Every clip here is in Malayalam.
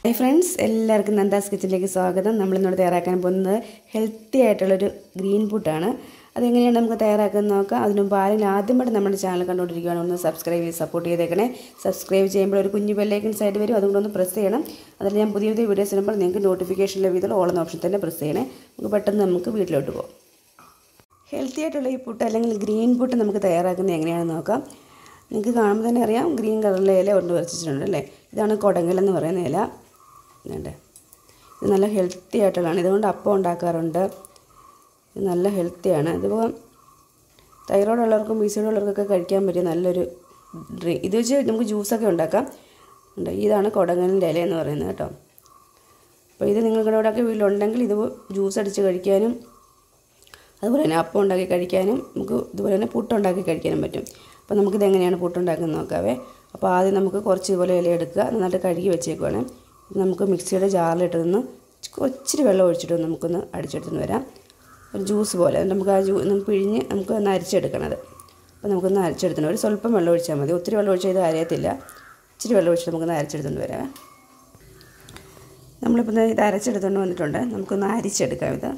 ഹൈ ഫ്രണ്ട്സ് എല്ലാവർക്കും നന്ദാസ് കിച്ചണിലേക്ക് സ്വാഗതം നമ്മളിന്നോട് തയ്യാറാക്കാൻ പോകുന്നത് ഹെൽത്തി ആയിട്ടുള്ളൊരു ഗ്രീൻ പുട്ടാണ് അതെങ്ങനെയാണ് നമുക്ക് തയ്യാറാക്കുന്നത് നോക്കാം അതിന് മുമ്പ് ആരെങ്കിലും ആദ്യമായിട്ട് നമ്മുടെ ചാനൽ കണ്ടുകൊണ്ടിരിക്കുകയാണ് ഒന്ന് സബ്സ്ക്രൈബ് ചെയ്ത് സപ്പോർട്ട് ചെയ്തേക്കണേ സബ്സ്ക്രൈബ് ചെയ്യുമ്പോൾ ഒരു കുഞ്ഞു ബെല്ലൈക്കൺ സൈഡ് വരും അതുകൊണ്ട് ഒന്ന് പ്രസ് ചെയ്യണം അതിൽ ഞാൻ പുതിയ പുതിയ വീഡിയോസ് ഇടുമ്പോൾ നിങ്ങൾക്ക് നോട്ടിഫിക്കേഷൻ ലഭിയതുള്ള ഓൾ എന്ന ഓപ്ഷൻ തന്നെ പ്രസ് ചെയ്യണേ നമുക്ക് പെട്ടെന്ന് നമുക്ക് വീട്ടിലോട്ട് പോകാം ഹെൽത്തി ആയിട്ടുള്ള ഈ പുട്ട് അല്ലെങ്കിൽ ഗ്രീൻ പുട്ട് നമുക്ക് തയ്യാറാക്കുന്നത് എങ്ങനെയാണെന്ന് നോക്കാം നിങ്ങൾക്ക് കാണുമ്പോൾ തന്നെ അറിയാം ഗ്രീൻ കളറിലെ ഇല കൊണ്ട് വരച്ചിട്ടുണ്ട് അല്ലേ ഇതാണ് കൊടങ്കൽ എന്ന് പറയുന്ന ഇല ഇതുണ്ട് ഇത് നല്ല ഹെൽത്തി ആയിട്ടുള്ളതാണ് ഇതുകൊണ്ട് അപ്പം ഉണ്ടാക്കാറുണ്ട് ഇത് നല്ല ഹെൽത്തിയാണ് ഇതിപ്പോൾ തൈറോയ്ഡ് ഉള്ളവർക്കും ബി സി ഡി ഉള്ളവർക്കൊക്കെ കഴിക്കാൻ പറ്റിയ നല്ലൊരു ഡ്രിങ്ക് ഇത് വെച്ച് നമുക്ക് ജ്യൂസൊക്കെ ഉണ്ടാക്കാം ഉണ്ട് ഇതാണ് കൊടങ്ങലിൻ്റെ ഇല എന്ന് പറയുന്നത് കേട്ടോ അപ്പോൾ ഇത് നിങ്ങളുടെ ഇവിടെയൊക്കെ വീട്ടിലുണ്ടെങ്കിൽ ഇത് ജ്യൂസ് അടിച്ച് കഴിക്കാനും അതുപോലെ തന്നെ അപ്പം ഉണ്ടാക്കി കഴിക്കാനും നമുക്ക് ഇതുപോലെ തന്നെ പുട്ടുണ്ടാക്കി കഴിക്കാനും പറ്റും അപ്പോൾ നമുക്കിത് എങ്ങനെയാണ് പുട്ടുണ്ടാക്കുന്നത് നോക്കാവേ അപ്പോൾ ആദ്യം നമുക്ക് കുറച്ച് ഇതുപോലെ ഇല എടുക്കുക നന്നായിട്ട് കഴുകി വെച്ചേക്കുവാണ് ഇത് നമുക്ക് മിക്സിയുടെ ജാറിലിട്ട് നിന്ന് ഒച്ചിരി വെള്ളം ഒഴിച്ചിട്ട് നമുക്കൊന്ന് അടിച്ചെടുത്തുകൊണ്ട് വരാം ഒരു ജ്യൂസ് പോലെ നമുക്ക് ആ ജ്യൂ നമുക്ക് പിഴിഞ്ഞ് നമുക്ക് ഒന്ന് അരിച്ചെടുക്കണത് അപ്പോൾ നമുക്കൊന്ന് അരിച്ചെടുക്കണം ഒരു സ്വല്പം വെള്ളം ഒഴിച്ചാൽ മതി ഒത്തിരി വെള്ളം ഒഴിച്ചാൽ ഇത് അരയത്തില്ല ഇച്ചിരി വെള്ളം ഒഴിച്ചിട്ട് നമുക്കൊന്ന് അരച്ചെടുത്തുകൊണ്ട് വരാം നമ്മളിപ്പോൾ ഇത് അരച്ചെടുത്തുകൊണ്ട് വന്നിട്ടുണ്ട് നമുക്കൊന്ന് അരിച്ചെടുക്കാം ഇത്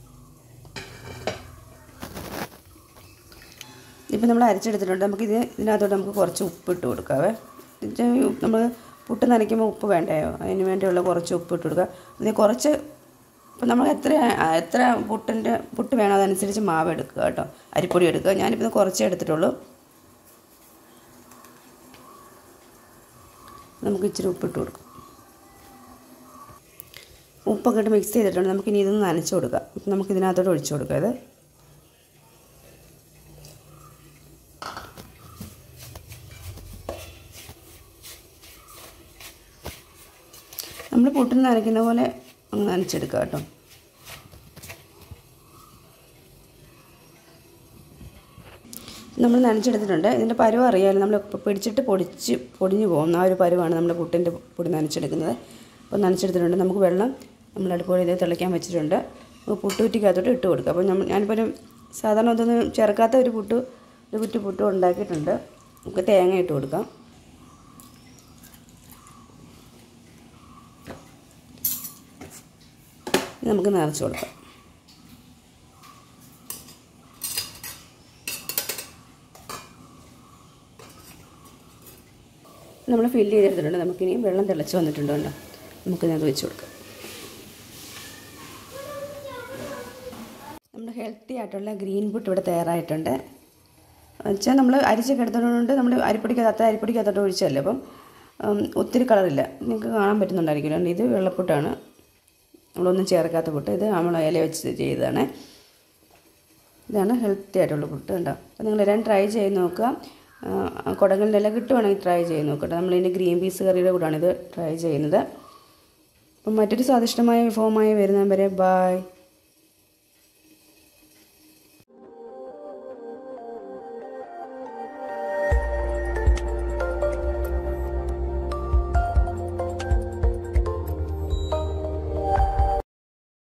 ഇപ്പം നമ്മൾ അരച്ചെടുത്തിട്ടുണ്ട് നമുക്കിത് ഇതിനകത്തോട്ട് നമുക്ക് കുറച്ച് ഉപ്പിട്ട് കൊടുക്കാവേ നമ്മൾ പുട്ട് നനയ്ക്കുമ്പോൾ ഉപ്പ് വേണ്ടയോ അതിന് വേണ്ടിയുള്ള കുറച്ച് ഉപ്പ് ഇട്ട് കൊടുക്കുക അതിന് കുറച്ച് ഇപ്പം നമ്മൾ എത്ര എത്ര പുട്ടിൻ്റെ പുട്ട് വേണം അതനുസരിച്ച് മാവ് എടുക്കുക കേട്ടോ അരിപ്പൊടി എടുക്കുക ഞാനിപ്പോൾ കുറച്ചേ എടുത്തിട്ടുള്ളൂ നമുക്ക് ഇച്ചിരി ഉപ്പിട്ട് കൊടുക്കാം ഉപ്പൊക്കെ ഇട്ട് മിക്സ് ചെയ്തിട്ടുണ്ട് നമുക്കിനി ഇതൊന്ന് നനച്ച് കൊടുക്കാം അപ്പം നമുക്ക് ഇതിനകത്തോട്ട് ഒഴിച്ചു കൊടുക്കാം ഇത് നമ്മൾ പുട്ടിന് നനയ്ക്കുന്ന പോലെ അങ്ങ് നനച്ചെടുക്കുക കേട്ടോ നമ്മൾ നനച്ചെടുത്തിട്ടുണ്ട് ഇതിൻ്റെ പരുവ് അറിയാമല്ലോ നമ്മൾ പിടിച്ചിട്ട് പൊടിച്ച് പൊടിഞ്ഞു പോകും ആ ഒരു പരുവാണ് നമ്മൾ പുട്ടിൻ്റെ പൊടി നനച്ചെടുക്കുന്നത് അപ്പോൾ നനച്ചെടുത്തിട്ടുണ്ട് നമുക്ക് വെള്ളം നമ്മൾ അടുപ്പോടെ ഇത് തിളയ്ക്കാൻ വെച്ചിട്ടുണ്ട് നമുക്ക് പുട്ടുകുറ്റിക്കകത്തോട്ട് ഇട്ട് കൊടുക്കുക അപ്പോൾ നമ്മൾ ഞാനിപ്പോൾ ഒരു സാധാരണ ഇതൊന്നും ചേർക്കാത്ത ഒരു പുട്ട് ഒരു കുറ്റി പുട്ടും ഉണ്ടാക്കിയിട്ടുണ്ട് നമുക്ക് തേങ്ങ ഇട്ട് കൊടുക്കാം നമുക്ക് നിറച്ച് കൊടുക്കാം നമ്മൾ ഫില്ല് ചെയ്തെടുത്തിട്ടുണ്ട് നമുക്കിനി വെള്ളം തിളച്ച് വന്നിട്ടുണ്ട് കണ്ടോ നമുക്കിതിനകത്ത് വെച്ച് കൊടുക്കാം നമ്മുടെ ഹെൽത്തി ആയിട്ടുള്ള ഗ്രീൻ പുട്ട് ഇവിടെ തയ്യാറായിട്ടുണ്ട് വെച്ചാൽ നമ്മൾ അരിച്ചൊക്കെ എടുത്തതുകൊണ്ട് നമ്മൾ അരിപ്പൊടിക്കകത്ത് അരിപ്പൊടിക്കകത്തോട്ട് ഒഴിച്ചല്ലേ അപ്പം ഒത്തിരി കളറില്ല നിങ്ങൾക്ക് കാണാൻ പറ്റുന്നുണ്ടായിരിക്കില്ല ഇത് വെള്ളപ്പുട്ടാണ് നമ്മളൊന്നും ചേർക്കാത്ത പുട്ട് ഇത് നമ്മൾ ഇല വെച്ച് ചെയ്തതാണ് ഇതാണ് ഹെൽത്തി ആയിട്ടുള്ള പുട്ട് കണ്ടോ അപ്പോൾ നിങ്ങൾ എല്ലാം ട്രൈ ചെയ്ത് നോക്കുക കുടങ്ങളുടെ ഇല കിട്ടുവാണെങ്കിൽ ട്രൈ ചെയ്ത് നോക്കട്ടെ നമ്മളിതിൻ്റെ ഗ്രീൻ പീസ് കറിയുടെ കൂടാണ് ഇത് ട്രൈ ചെയ്യുന്നത് അപ്പം മറ്റൊരു സ്വാദിഷ്ടമായ വിഭവമായി വരുന്നവരെ ബായ്